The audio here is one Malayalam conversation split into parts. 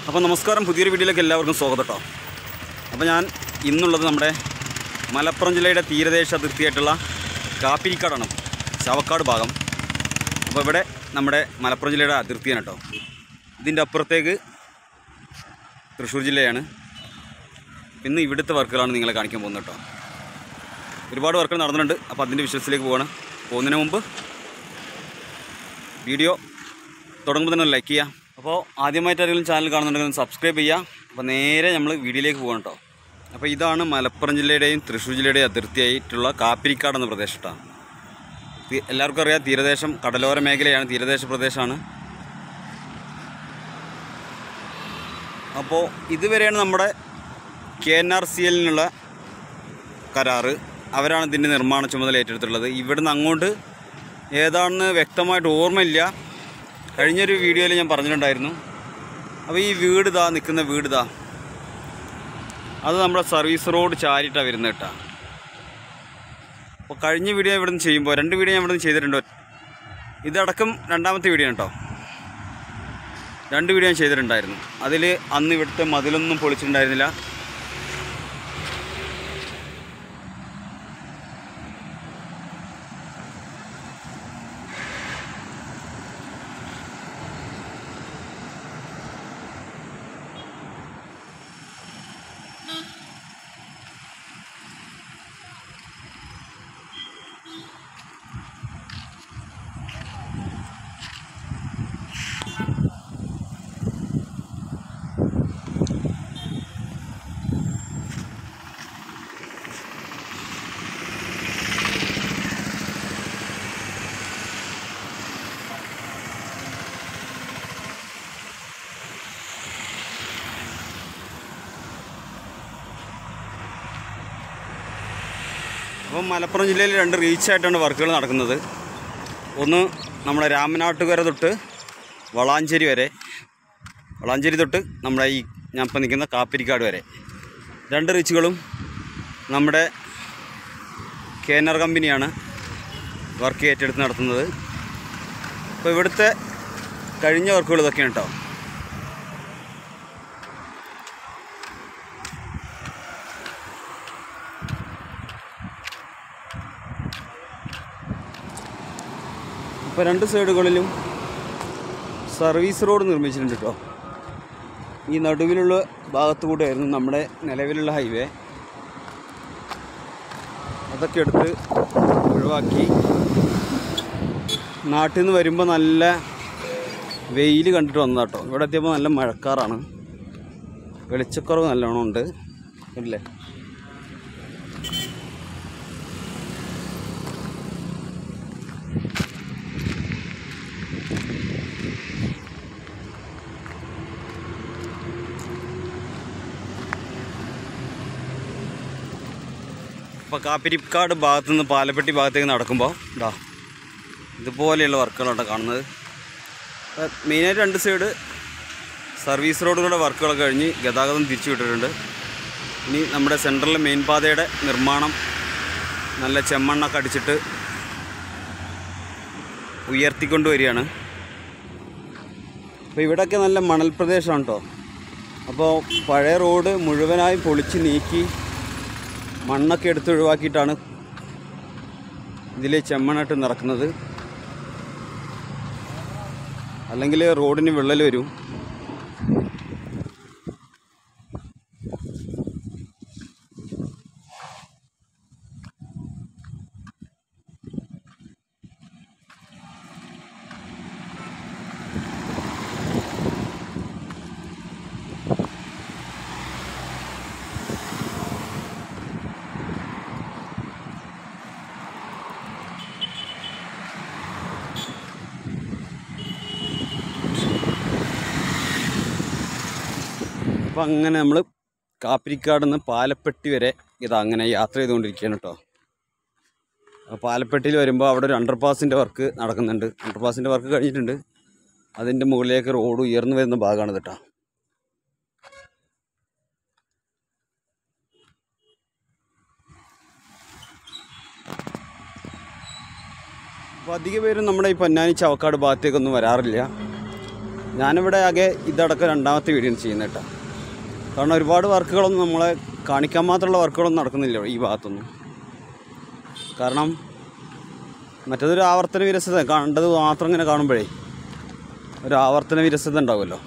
അപ്പോൾ നമസ്കാരം പുതിയൊരു വീഡിയോയിലേക്ക് എല്ലാവർക്കും സ്വാഗതം കേട്ടോ അപ്പോൾ ഞാൻ ഇന്നുള്ളത് നമ്മുടെ മലപ്പുറം ജില്ലയുടെ തീരദേശ അതിർത്തിയായിട്ടുള്ള കാപ്പിരിക്കാടാണ് ചാവക്കാട് ഭാഗം അപ്പോൾ ഇവിടെ നമ്മുടെ മലപ്പുറം ജില്ലയുടെ അതിർത്തിയാണ് കേട്ടോ ഇതിൻ്റെ അപ്പുറത്തേക്ക് തൃശ്ശൂർ ജില്ലയാണ് ഇന്ന് ഇവിടുത്തെ വർക്കുകളാണ് നിങ്ങളെ കാണിക്കാൻ പോകുന്നത് കേട്ടോ ഒരുപാട് വർക്കുകൾ നടന്നിട്ടുണ്ട് അപ്പോൾ അതിൻ്റെ വിശ്വസിലേക്ക് പോവാണ് പോകുന്നതിന് മുമ്പ് വീഡിയോ തുടങ്ങുമ്പോൾ തന്നെ ലൈക്ക് ചെയ്യുക അപ്പോൾ ആദ്യമായിട്ട് ആരെങ്കിലും ചാനൽ കാണുന്നുണ്ടെങ്കിൽ ഒന്ന് സബ്സ്ക്രൈബ് ചെയ്യുക അപ്പോൾ നേരെ നമ്മൾ വീഡിയോയിലേക്ക് പോകണം കേട്ടോ അപ്പോൾ ഇതാണ് മലപ്പുറം ജില്ലയുടെയും തൃശ്ശൂർ ജില്ലയുടെയും അതിർത്തിയായിട്ടുള്ള കാപ്പിരിക്കാട് എന്ന പ്രദേശം കേട്ടോ തി- എല്ലാവർക്കും അറിയാം തീരദേശം കടലോര മേഖലയാണ് തീരദേശ പ്രദേശമാണ് അപ്പോൾ ഇതുവരെയാണ് നമ്മുടെ കെ എൻ ആർ സി എല്ലിനുള്ള കരാറ് അവരാണ് ഇതിൻ്റെ നിർമ്മാണ ചുമതല ഏറ്റെടുത്തിട്ടുള്ളത് ഇവിടുന്ന് അങ്ങോട്ട് ഏതാണെന്ന് വ്യക്തമായിട്ട് ഓർമ്മയില്ല കഴിഞ്ഞൊരു വീഡിയോയിൽ ഞാൻ പറഞ്ഞിട്ടുണ്ടായിരുന്നു അപ്പോൾ ഈ വീട് ഇതാ നിൽക്കുന്ന വീട് ഇതാ അത് നമ്മുടെ സർവീസ് റോഡ് ചാരിയിട്ടാണ് വരുന്നത് കേട്ടോ അപ്പോൾ കഴിഞ്ഞ വീഡിയോ ഇവിടെ നിന്ന് ചെയ്യുമ്പോൾ രണ്ട് വീഡിയോ ഞാൻ ഇവിടെ നിന്ന് ചെയ്തിട്ടുണ്ട് ഇതടക്കം രണ്ടാമത്തെ വീഡിയോ കേട്ടോ രണ്ട് വീഡിയോ ഞാൻ ചെയ്തിട്ടുണ്ടായിരുന്നു അതിൽ അന്ന് ഇവിടുത്തെ മതിലൊന്നും പൊളിച്ചിട്ടുണ്ടായിരുന്നില്ല അപ്പം മലപ്പുറം ജില്ലയിൽ രണ്ട് റീച്ചായിട്ടാണ് വർക്കുകൾ നടക്കുന്നത് ഒന്ന് നമ്മുടെ രാമനാട്ടുകര തൊട്ട് വളാഞ്ചേരി വരെ വളാഞ്ചേരി തൊട്ട് നമ്മുടെ ഈ ഞാൻ ഇപ്പം നിൽക്കുന്ന കാപ്പിരിക്കാട് വരെ രണ്ട് റീച്ചുകളും നമ്മുടെ കേനർ കമ്പനിയാണ് വർക്ക് ഏറ്റെടുത്ത് നടത്തുന്നത് അപ്പോൾ ഇവിടുത്തെ കഴിഞ്ഞ വർക്കുകൾ ഇതൊക്കെയാണ് കേട്ടോ ഇപ്പോൾ രണ്ട് സൈഡുകളിലും സർവീസ് റോഡ് നിർമ്മിച്ചിട്ടുണ്ട് കേട്ടോ ഈ നടുവിലുള്ള ഭാഗത്തു കൂടെയായിരുന്നു നമ്മുടെ നിലവിലുള്ള ഹൈവേ അതൊക്കെ എടുത്ത് ഒഴിവാക്കി നാട്ടിൽ നിന്ന് വരുമ്പോൾ നല്ല വെയിൽ കണ്ടിട്ട് വന്നതാട്ടോ ഇവിടെ എത്തിയപ്പോൾ നല്ല മഴക്കാറാണ് വെളിച്ചക്കുറവ് നല്ലോണം ഉണ്ട് ഇല്ലേ ഇപ്പോൾ കാപ്പിരിക്കാട് ഭാഗത്തു നിന്ന് പാലപ്പെട്ടി ഭാഗത്തേക്ക് നടക്കുമ്പോൾ ഇതാ ഇതുപോലെയുള്ള വർക്കുകളാണ് കാണുന്നത് അപ്പോൾ മെയിനായിട്ട് രണ്ട് സൈഡ് സർവീസ് റോഡുകളുടെ വർക്കുകളൊക്കെ കഴിഞ്ഞ് ഗതാഗതം തിരിച്ചു വിട്ടിട്ടുണ്ട് ഇനി നമ്മുടെ സെൻട്രലിലെ മെയിൻ പാതയുടെ നിർമ്മാണം നല്ല ചെമ്മണ്ണൊക്കെ അടിച്ചിട്ട് ഉയർത്തിക്കൊണ്ട് വരികയാണ് അപ്പോൾ ഇവിടെയൊക്കെ നല്ല മണൽ പ്രദേശമാണ് കേട്ടോ അപ്പോൾ പഴയ റോഡ് മുഴുവനായി പൊളിച്ച് നീക്കി മണ്ണൊക്കെ എടുത്ത് ഒഴിവാക്കിയിട്ടാണ് ഇതിൽ ചെമ്മണ്ണിട്ട് നിറക്കുന്നത് അല്ലെങ്കിൽ റോഡിന് വിള്ളൽ വരും അപ്പോൾ അങ്ങനെ നമ്മൾ കാപ്പിരിക്കാട് നിന്ന് പാലപ്പെട്ടി വരെ ഇതാ അങ്ങനെ യാത്ര ചെയ്തുകൊണ്ടിരിക്കുകയാണ് കേട്ടോ അപ്പോൾ പാലപ്പെട്ടിയിൽ വരുമ്പോൾ അവിടെ ഒരു അണ്ടർപാസിൻ്റെ വർക്ക് നടക്കുന്നുണ്ട് അണ്ടർപാസിൻ്റെ വർക്ക് കഴിഞ്ഞിട്ടുണ്ട് അതിൻ്റെ മുകളിലേക്ക് റോഡ് ഉയർന്നു വരുന്ന ഭാഗമാണ് കേട്ടോ അപ്പോൾ അധിക പേരും നമ്മുടെ ഈ പൊന്നാനി ചവക്കാട് ഭാഗത്തേക്കൊന്നും വരാറില്ല ഞാനിവിടെ ആകെ ഇതടക്കം രണ്ടാമത്തെ വീഡിയോ ചെയ്യുന്നത് കേട്ടോ കാരണം ഒരുപാട് വർക്കുകളൊന്നും നമ്മളെ കാണിക്കാൻ മാത്രമുള്ള വർക്കുകളൊന്നും നടക്കുന്നില്ല ഈ ഭാഗത്തൊന്നും കാരണം മറ്റേതൊരു ആവർത്തന വിരസത കണ്ടത് മാത്രം ഇങ്ങനെ കാണുമ്പോഴേ ഒരു ആവർത്തന വിരസത ഉണ്ടാവുമല്ലോ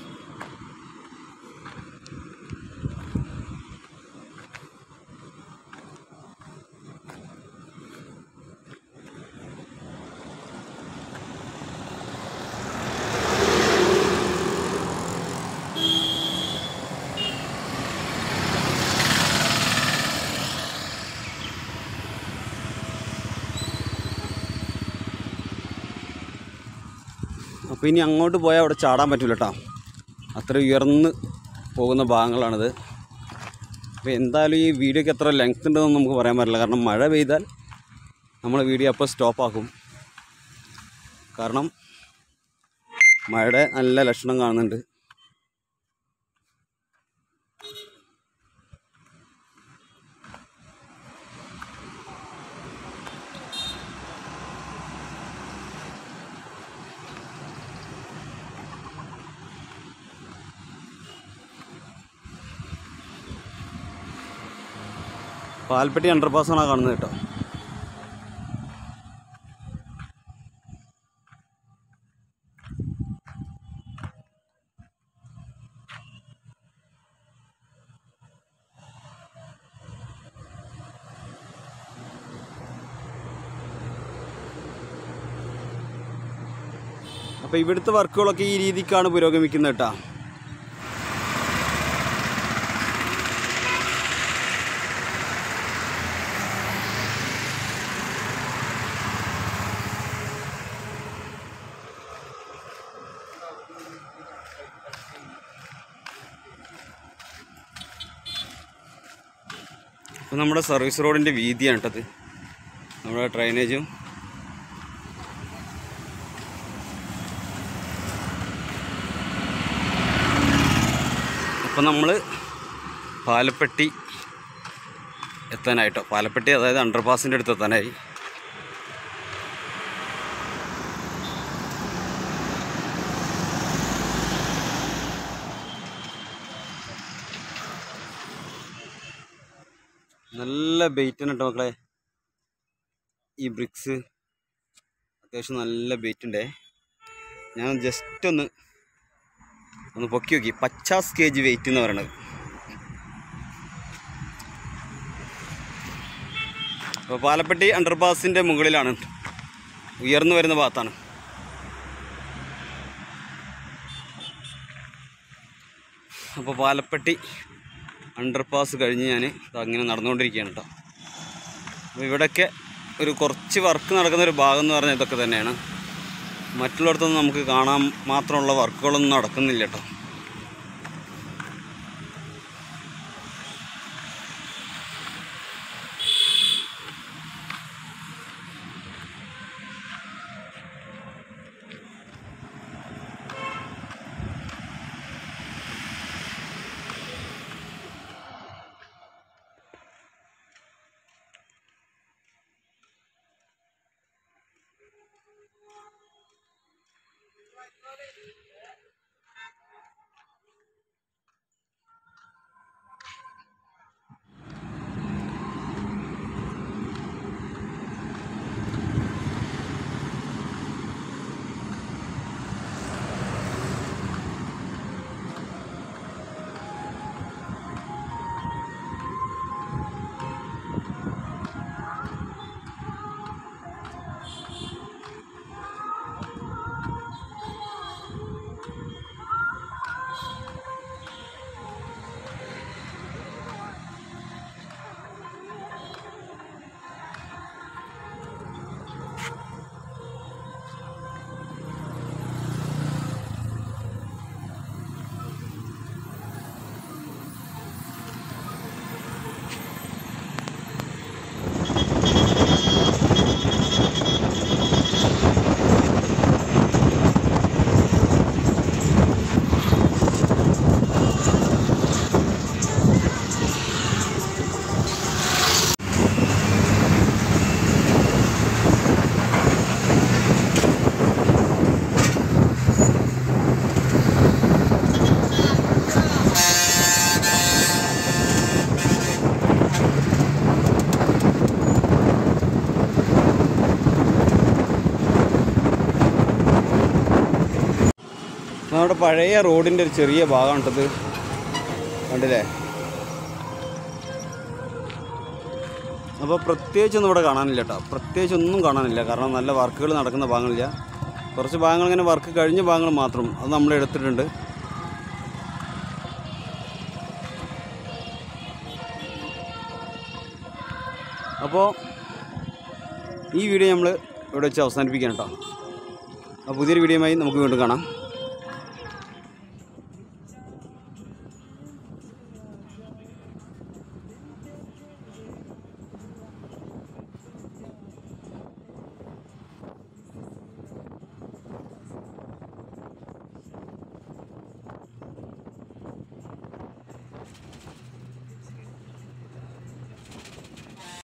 അപ്പോൾ ഇനി അങ്ങോട്ട് പോയാൽ അവിടെ ചാടാൻ പറ്റില്ല കേട്ടോ അത്ര ഉയർന്ന് പോകുന്ന ഭാഗങ്ങളാണിത് അപ്പോൾ എന്തായാലും ഈ വീഡിയോക്ക് എത്ര ലെങ്ത് ഉണ്ടെന്ന് നമുക്ക് പറയാൻ പറ്റില്ല കാരണം മഴ പെയ്താൽ നമ്മൾ വീഡിയോ അപ്പോൾ സ്റ്റോപ്പാക്കും കാരണം മഴയുടെ നല്ല ലക്ഷണം കാണുന്നുണ്ട് പാൽപ്പെട്ടി അണ്ടർപാസാണ് കാണുന്നത് കേട്ടോ അപ്പോൾ ഇവിടുത്തെ വർക്കുകളൊക്കെ ഈ രീതിക്കാണ് പുരോഗമിക്കുന്നത് കേട്ടോ അപ്പോൾ നമ്മുടെ സർവീസ് റോഡിൻ്റെ വീതിയാണ് കേട്ടത് നമ്മുടെ ഡ്രൈനേജും അപ്പോൾ നമ്മൾ പാലപ്പെട്ടി എത്താനായിട്ടോ പാലപ്പെട്ടി അതായത് അണ്ടർപാസിൻ്റെ അടുത്ത് എത്താനായി നല്ല ബെയ്റ്റാണ് കേട്ടോ മക്കളെ ഈ ബ്രിക്സ് അത്യാവശ്യം നല്ല ബെയ്റ്റ് ഉണ്ടേ ഞാൻ ജസ്റ്റ് ഒന്ന് ഒന്ന് പൊക്കി നോക്കി പച്ചാസ് കെ ജി വെയിറ്റ് എന്ന് പറയണത് അപ്പോൾ പാലപ്പെട്ടി അണ്ടർപാസിൻ്റെ മുകളിലാണ് ഉയർന്നു വരുന്ന ഭാഗത്താണ് അപ്പോൾ പാലപ്പെട്ടി അണ്ടർപാസ് കഴിഞ്ഞ് ഞാൻ അങ്ങനെ നടന്നുകൊണ്ടിരിക്കുകയാണ് കേട്ടോ അപ്പോൾ ഇവിടെയൊക്കെ ഒരു കുറച്ച് വർക്ക് നടക്കുന്ന ഒരു ഭാഗം എന്ന് പറഞ്ഞാൽ ഇതൊക്കെ തന്നെയാണ് മറ്റുള്ളിടത്തൊന്നും നമുക്ക് കാണാൻ മാത്രമുള്ള വർക്കുകളൊന്നും നടക്കുന്നില്ല കേട്ടോ നമ്മുടെ പഴയ റോഡിൻ്റെ ഒരു ചെറിയ ഭാഗമാണ് കേട്ടത് കണ്ടില്ലേ അപ്പോൾ പ്രത്യേകിച്ചൊന്നും ഇവിടെ കാണാനില്ല കേട്ടോ പ്രത്യേകിച്ച് ഒന്നും കാണാനില്ല കാരണം നല്ല വർക്കുകൾ നടക്കുന്ന ഭാഗങ്ങളില്ല കുറച്ച് ഭാഗങ്ങൾ ഇങ്ങനെ വർക്ക് കഴിഞ്ഞ ഭാഗങ്ങൾ മാത്രം അത് നമ്മൾ എടുത്തിട്ടുണ്ട് അപ്പോൾ ഈ വീഡിയോ നമ്മൾ ഇവിടെ വെച്ച് അവസാനിപ്പിക്കാം കേട്ടോ അപ്പോൾ പുതിയൊരു വീഡിയോയുമായി നമുക്ക് വീണ്ടും കാണാം